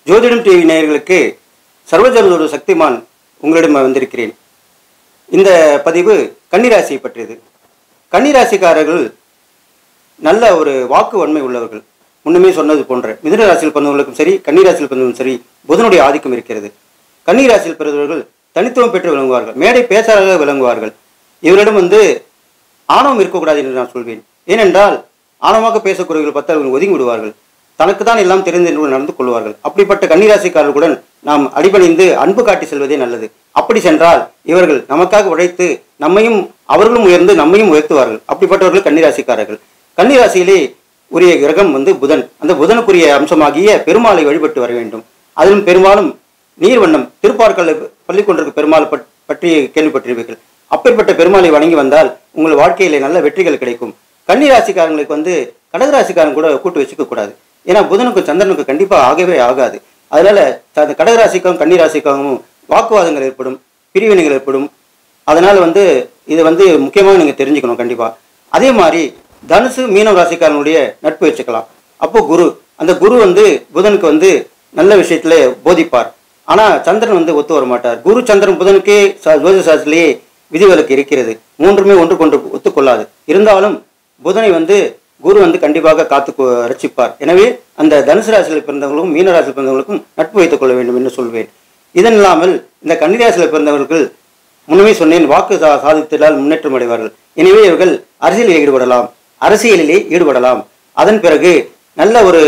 ஜோதிடம் டிவி நேயர்களுக்கு சர்வஜனதோடு சக்திமான் உங்களிடம் வந்திருக்கிறேன் இந்த பதிவு கன்னிராசியை பற்றியது கன்னிராசிக்காரர்கள் நல்ல ஒரு வாக்கு வன்மை உள்ளவர்கள் முன்னுமே சொன்னது போன்ற மிதுன ராசியில் பிறந்தவர்களுக்கும் சரி கன்னிராசியில் பிறந்தவர்களும் சரி புதனுடைய ஆதிக்கம் இருக்கிறது கன்னிராசியில் பிறந்தவர்கள் தனித்துவம் பெற்று விளங்குவார்கள் மேடை பேச்சாளராக விளங்குவார்கள் இவரிடம் வந்து ஆணவம் இருக்கக்கூடாது என்று நான் சொல்வேன் ஏனென்றால் ஆணவமாக பேசக்கூடியவர்கள் பார்த்தால் இவர்கள் ஒதுங்கி விடுவார்கள் தனக்கு தான் எல்லாம் தெரிந்து என்று நடந்து கொள்வார்கள் அப்படிப்பட்ட கன்னிராசிக்காரர்களுடன் நாம் அடிபணிந்து அன்பு காட்டி செல்வதே நல்லது அப்படி சென்றால் இவர்கள் நமக்காக உழைத்து நம்மையும் அவர்களும் உயர்ந்து நம்மையும் உயர்த்துவார்கள் அப்படிப்பட்டவர்கள் கன்னிராசிக்காரர்கள் கன்னிராசியிலே உரிய கிரகம் வந்து புதன் அந்த புதனுக்குரிய அம்சமாகிய பெருமாளை வழிபட்டு வர வேண்டும் அதிலும் பெரும்பாலும் நீர்வண்ணம் திருப்பார்கல்ல பள்ளி கொண்டிருக்க பெருமாள் பட்- பற்றி கேள்விப்பட்டிருப்பீர்கள் அப்பேற்பட்ட பெருமாளை வணங்கி வந்தால் உங்கள் வாழ்க்கையிலே நல்ல வெற்றிகள் கிடைக்கும் கன்னிராசிக்காரங்களுக்கு வந்து கடகராசிக்காரன் கூட கூட்டு வச்சுக்க கூடாது ஏன்னா புதனுக்கும் சந்திரனுக்கும் கண்டிப்பா ஆகவே ஆகாது அதனால அந்த கடகராசிக்கும் கன்னிராசிக்கும் வாக்குவாதங்கள் ஏற்படும் பிரிவினைகள் ஏற்படும் அதனால வந்து இது வந்து முக்கியமாக நீங்க தெரிஞ்சுக்கணும் கண்டிப்பா அதே மாதிரி தனுசு மீனம் ராசிக்காரனுடைய நட்பு வச்சுக்கலாம் அப்போ குரு அந்த குரு வந்து புதனுக்கு வந்து நல்ல விஷயத்துல போதிப்பார் ஆனா சந்திரன் வந்து ஒத்து வர மாட்டார் குரு சந்திரன் புதனுக்கே ச- ஜோதிட சாஸ்திரத்திலேயே விதிவிலக்கு இருக்கிறது மூன்றுமே ஒன்று கொண்டு ஒத்துக்கொள்ளாது இருந்தாலும் புதனை வந்து குரு வந்து கண்டிப்பாக காத்து கொ- ரட்சிப்பார் எனவே அந்த தனுசு ராசியில் பிறந்தவர்களுக்கும் மீன ராசியில் பிறந்தவர்களுக்கும் நட்பு வைத்துக் கொள்ள வேண்டும் என்று சொல்வேன் இதன் இல்லாமல் இந்த கன்னிராசியில் பிறந்தவர்கள் முன்னமே சொன்னேன் வாக்கு சா- சாதித்ததால் முன்னேற்றம் அடைவார்கள் எனவே இவர்கள் அரசியலில் ஈடுபடலாம் அரசியலிலே ஈடுபடலாம் அதன் பிறகு நல்ல ஒரு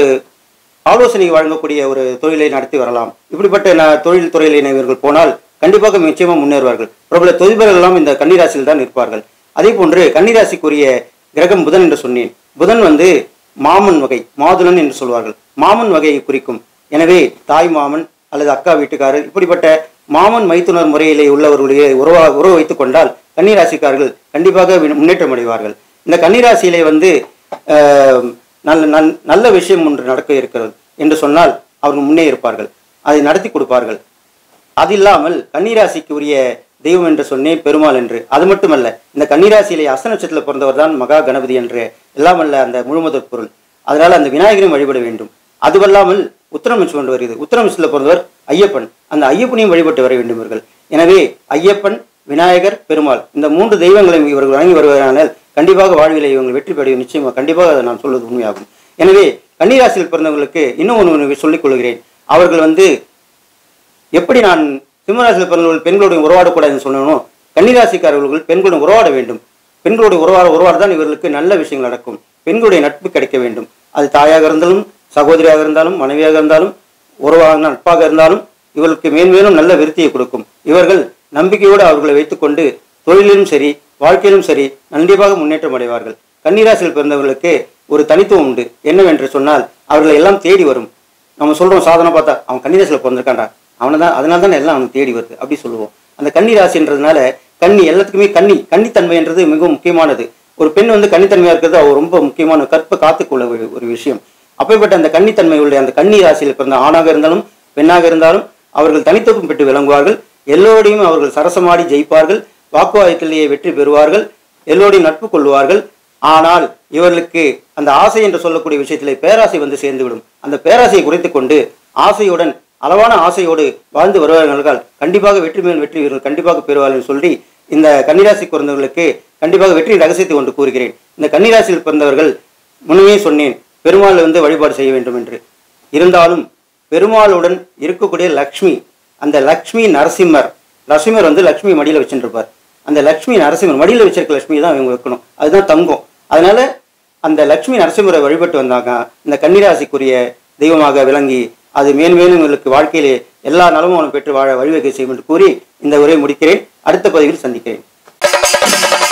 ஆலோசனை வழங்கக்கூடிய ஒரு தொழிலை நடத்தி வரலாம் இப்படிப்பட்ட ந- தொழில் துறையில் இவர்கள் போனால் கண்டிப்பாக நிச்சயமா முன்னேறுவார்கள் பிரபல தொழில்பர்கள் எல்லாம் இந்த கன்னிராசியில் தான் இருப்பார்கள் அதே போன்று கன்னிராசிக்குரிய கிரகம் புதன் என்று சொன்னேன் புதன் வந்து மாமன் வகை மாதுளன் என்று சொல்வார்கள் மாமன் வகையை குறிக்கும் எனவே தாய் மாமன் அல்லது அக்கா வீட்டுக்காரர் இப்படிப்பட்ட மாமன் மைத்துனர் முறையிலே உள்ளவர்களுடைய உறவா உறவு வைத்துக் கொண்டால் கன்னிராசிக்காரர்கள் கண்டிப்பாக வி- முன்னேற்றம் அடைவார்கள் இந்த கன்னிராசியிலே வந்து ஆஹ், நல்ல நல்- நல்ல விஷயம் ஒன்று நடக்க இருக்கிறது என்று சொன்னால் அவர்கள் முன்னே இருப்பார்கள் அதை நடத்தி கொடுப்பார்கள் அது இல்லாமல் கன்னிராசிக்கு உரிய தெய்வம் என்று சொன்னேன் பெருமாள் என்று அது மட்டுமல்ல இந்த கன்னிராசியிலே அஸ்த நட்சத்திரத்தில் பிறந்தவர் தான் மகா கணபதி என்று எல்லாமல்ல அந்த முழுமுதற் பொருள் அதனால அந்த விநாயகரையும் வழிபட வேண்டும் அதுவல்லாமல் உத்தரமிச்சு கொண்டு வருகிறது உத்தரமிச்சில் பிறந்தவர் ஐயப்பன் அந்த ஐயப்பனையும் வழிபட்டு வர வேண்டும் இவர்கள் எனவே ஐயப்பன் விநாயகர் பெருமாள் இந்த மூன்று தெய்வங்களையும் இவர்கள் வழங்கி வருவதனால் கண்டிப்பாக வாழ்விலை இவங்க வெற்றி பெற நிச்சயமாக கண்டிப்பாக அதை நான் சொல்வது உண்மையாகும் எனவே கன்னிராசியில் பிறந்தவர்களுக்கு இன்னும் ஒன்று சொல்லிக் கொள்கிறேன் அவர்கள் வந்து எப்படி நான் சிம்மராசியில் பிறந்தவர்கள் பெண்களுடன் உறவாடக்கூடாதுன்னு சொன்னனோ கன்னிராசிக்காரர்கள் பெண்களுடன் உறவாட வேண்டும் பெண்களுடைய உறவாட உறவாட தான் இவர்களுக்கு நல்ல விஷயங்கள் நடக்கும் பெண்களுடைய நட்பு கிடைக்க வேண்டும் அது தாயாக இருந்தாலும் சகோதரியாக இருந்தாலும் மனைவியாக இருந்தாலும் உறவாக நட்பாக இருந்தாலும் இவர்களுக்கு மேன்மேலும் நல்ல விருத்தியை கொடுக்கும் இவர்கள் நம்பிக்கையோடு அவர்களை வைத்துக்கொண்டு தொழிலிலும் சரி வாழ்க்கையிலும் சரி கண்டிப்பாக முன்னேற்றம் அடைவார்கள் கன்னிராசியில் பிறந்தவர்களுக்கு ஒரு தனித்துவம் உண்டு என்னவென்று சொன்னால் அவர்களை எல்லாம் தேடி வரும் நம்ம சொல்றோம் சாதனை பார்த்தா அவன் கன்னிராசியில் பிறந்திருக்கான்டா அவனை தான் அதனால தான் எல்லாம் அவனுக்கு தேடி வருது அப்படி சொல்லுவோம் அந்த கன்னி ராசின்றதுனால கன்னி எல்லாத்துக்குமே கன்னி கன்னித்தன்மைன்றது மிகவும் முக்கியமானது ஒரு பெண் வந்து கன்னித்தன்மையா இருக்கிறது அவ ரொம்ப முக்கியமான கற்பை காத்துக்கொள்ள ஒரு- ஒரு விஷயம் அப்பேற்பட்ட அந்த கன்னித்தன்மை உள்ள அந்த கன்னி ராசியில் பிறந்த ஆணாக இருந்தாலும் பெண்ணாக இருந்தாலும் அவர்கள் தனித்துவம் பெற்று விளங்குவார்கள் எல்லோரையும் அவர்கள் சரசமாடி ஜெயிப்பார்கள் வாக்குவாதத்திலேயே வெற்றி பெறுவார்கள் எல்லோரையும் நட்பு கொள்வார்கள் ஆனால் இவர்களுக்கு அந்த ஆசை என்று சொல்லக்கூடிய விஷயத்திலே பேராசை வந்து சேர்ந்துவிடும் அந்த பேராசையை குறைத்துக் கொண்டு ஆசையுடன் அளவான ஆசையோடு வாழ்ந்து வருவார்கள் கண்டிப்பாக வெற்றி மேல் வெற்றி இவர்கள் கண்டிப்பாக பெறுவார்கள் என்று சொல்லி இந்த கன்னிராசி பிறந்தவர்களுக்கு கண்டிப்பாக வெற்றி ரகசியத்தை ஒன்று கூறுகிறேன் இந்த கன்னிராசியில் பிறந்தவர்கள் முன்னமே சொன்னேன் பெருமாள் வந்து வழிபாடு செய்ய வேண்டும் என்று இருந்தாலும் பெருமாளுடன் இருக்கக்கூடிய லக்ஷ்மி அந்த லக்ஷ்மி நரசிம்மர் நரசிம்மர் வந்து லக்ஷ்மி மடியில வச்சுருப்பார் அந்த லக்ஷ்மி நரசிம்மர் மடியில வச்சிருக்க லக்ஷ்மி தான் இவங்க வைக்கணும் அதுதான் தங்கம் அதனால அந்த லக்ஷ்மி நரசிம்மரை வழிபட்டு வந்தாங்க இந்த கன்னிராசிக்குரிய தெய்வமாக விளங்கி அது மேலும் மேலும் இவர்களுக்கு வாழ்க்கையிலே எல்லா நலமும் அவனை பெற்று வாழ வழிவகை செய்யும் என்று கூறி இந்த உரையை முடிக்கிறேன் அடுத்த பதிவில் சந்திக்கிறேன்